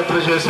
పాదయాత్ర చేసి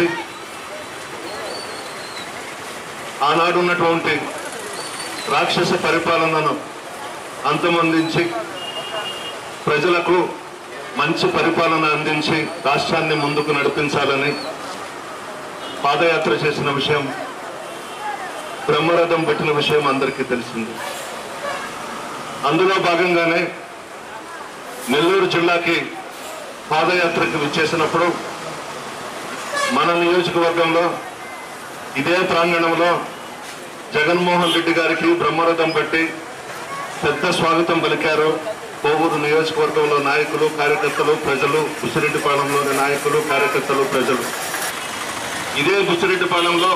ఆనాడు ఉన్నటువంటి రాక్షస పరిపాలనను అంతమొందించి ప్రజలకు మంచి పరిపాలన అందించి రాష్ట్రాన్ని ముందుకు నడిపించాలని పాదయాత్ర చేసిన విషయం బ్రహ్మరథం పెట్టిన విషయం అందరికీ తెలిసింది అందులో భాగంగానే నెల్లూరు జిల్లాకి పాదయాత్రకు విచ్చేసినప్పుడు మన నియోజకవర్గంలో ఇదే ప్రాంగణంలో జగన్మోహన్ రెడ్డి గారికి బ్రహ్మరథం పెట్టి పెద్ద స్వాగతం పలికారు కోవూరు నియోజకవర్గంలో నాయకులు కార్యకర్తలు ప్రజలు బుసిరెడ్డిపాలెంలోని నాయకులు కార్యకర్తలు ప్రజలు ఇదే బుసిరెడ్డిపాలెంలో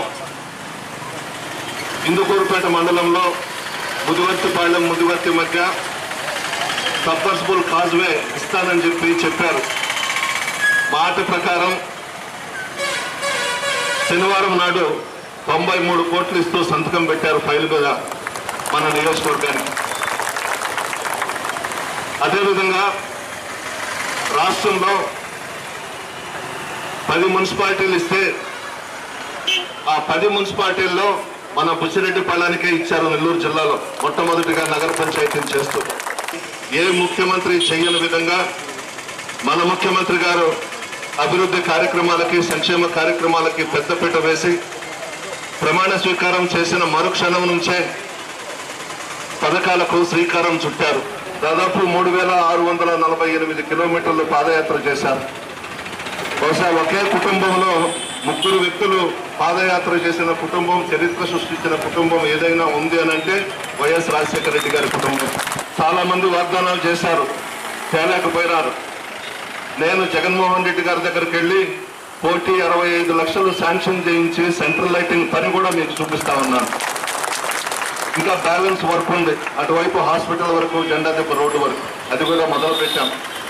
ఇందుకూరుపేట మండలంలో ముదివర్తిపాలెం ముదివర్తి మధ్య సబ్మర్సిబుల్ కాజ్వే ఇస్తానని చెప్పి చెప్పారు మాట ప్రకారం శనివారం నాడు తొంభై మూడు కోట్లు ఇస్తూ సంతకం పెట్టారు ఫైల్ మీద మన నియోజకవర్గానికి అదేవిధంగా రాష్ట్రంలో పది మున్సిపాలిటీలు ఇస్తే ఆ పది మున్సిపాలిటీల్లో మన బుచ్చిరెడ్డిపాళెనికే ఇచ్చారు నెల్లూరు జిల్లాలో మొట్టమొదటిగా నగర పంచాయతీని చేస్తూ ఏ ముఖ్యమంత్రి చేయని విధంగా మన ముఖ్యమంత్రి గారు అభివృద్ధి కార్యక్రమాలకి సంక్షేమ కార్యక్రమాలకి పెద్దపీట వేసి ప్రమాణ స్వీకారం చేసిన మరుక్షణం నుంచే పథకాలకు శ్రీకారం చుట్టారు దాదాపు మూడు వేల ఆరు వందల నలభై ఎనిమిది కిలోమీటర్లు పాదయాత్ర చేశారు బహుశా ఒకే కుటుంబంలో ముగ్గురు వ్యక్తులు పాదయాత్ర చేసిన కుటుంబం చరిత్ర సృష్టించిన కుటుంబం ఏదైనా ఉంది అని అంటే వైఎస్ రాజశేఖర రెడ్డి గారి కుటుంబం చాలా మంది వాగ్దానాలు చేశారు తేలేకపోయినారు నేను జగన్మోహన్ రెడ్డి గారి దగ్గరికి వెళ్ళి కోటి అరవై ఐదు లక్షలు శాంక్షన్ చేయించి సెంట్రల్ లైటింగ్ పని కూడా మీకు చూపిస్తా ఉన్నాను ఇంకా బ్యాలెన్స్ వర్క్ ఉంది అటువైపు హాస్పిటల్ వరకు జెండా దెబ్బ రోడ్డు వరకు అది కూడా మొదలు పెట్టాం